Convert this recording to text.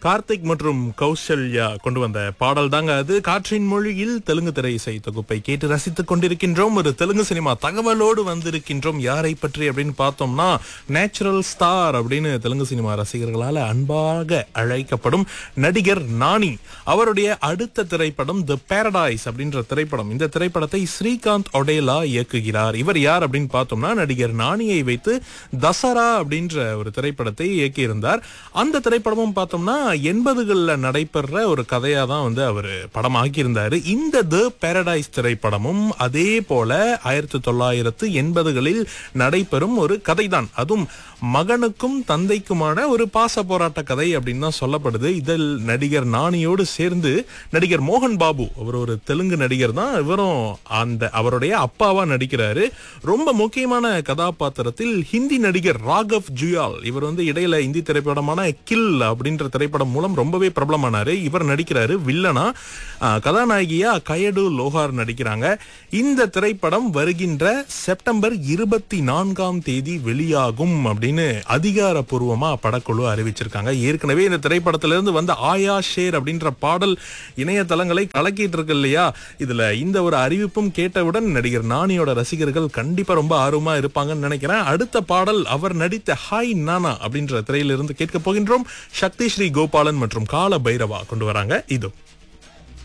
கார்த்திக் மற்றும் கௌசல்யா கொண்டு வந்த பாடல் தாங்க அது காற்றின் மொழியில் தெலுங்கு திரை இசை தொகுப்பை கேட்டு ரசித்துக் கொண்டிருக்கின்றோம் ஒரு தெலுங்கு சினிமா தகவலோடு வந்திருக்கின்றோம் யாரை பற்றி அப்படின்னு பார்த்தோம்னா நேச்சுரல் ஸ்டார் அப்படின்னு தெலுங்கு சினிமா ரசிகர்களால் அன்பாக அழைக்கப்படும் நடிகர் நானி அவருடைய அடுத்த திரைப்படம் தி பாரடைஸ் அப்படின்ற திரைப்படம் இந்த திரைப்படத்தை ஸ்ரீகாந்த் ஒடேலா இயக்குகிறார் இவர் யார் அப்படின்னு பார்த்தோம்னா நடிகர் நானியை வைத்து தசரா அப்படின்ற ஒரு திரைப்படத்தை இயக்கியிருந்தார் அந்த திரைப்படமும் பார்த்தோம்னா எண்பதுகளில் நடைபெற ஒரு கதையா தான் வந்து அவர் படம் ஆக்கியிருந்தாரு இந்த த பாரடைஸ் திரைப்படமும் அதே போல ஆயிரத்தி தொள்ளாயிரத்து எண்பதுகளில் நடைபெறும் ஒரு கதைதான் அதுவும் மகனுக்கும் தந்தைக்குமான ஒரு பாச போராட்ட கதை அப்படின்னு தான் சொல்லப்படுது இதில் நடிகர் நானியோடு சேர்ந்து நடிகர் மோகன் பாபு அவர் ஒரு தெலுங்கு நடிகர் தான் இவரும் அந்த அவருடைய அப்பாவா நடிக்கிறாரு ரொம்ப முக்கியமான கதாபாத்திரத்தில் ஹிந்தி நடிகர் ராகவ் ஜுயால் இவர் வந்து இடையில இந்தி திரைப்படமான கில் அப்படின்ற திரைப்படம் மூலம் ரொம்பவே பிரபலமானாரு இவர் நடிக்கிறாரு வில்லனா ஆஹ், கதாநாயகியா கயடு லோஹார் நடிக்கிறாங்க இந்த திரைப்படம் வருகின்ற செப்டம்பர் இருபத்தி நான்காம் தேதி வெளியாகும் அப்படின்னு அதிகாரப்பூர்வமா படக்குழு அறிவிச்சிருக்காங்க ஏற்கனவே இந்த திரைப்படத்திலிருந்து வந்த ஆயா ஷேர் அப்படின்ற பாடல் இணையதளங்களை கலக்கிட்டு இருக்கு இல்லையா இதுல இந்த ஒரு அறிவிப்பும் கேட்டவுடன் நடிகர் நானியோட ரசிகர்கள் கண்டிப்பா ரொம்ப ஆர்வமா இருப்பாங்கன்னு நினைக்கிறேன் அடுத்த பாடல் அவர் நடித்த ஹாய் நானா அப்படின்ற திரையிலிருந்து கேட்க போகின்றோம் சக்தி ஸ்ரீ கோபாலன் மற்றும் கால பைரவா கொண்டு வராங்க இது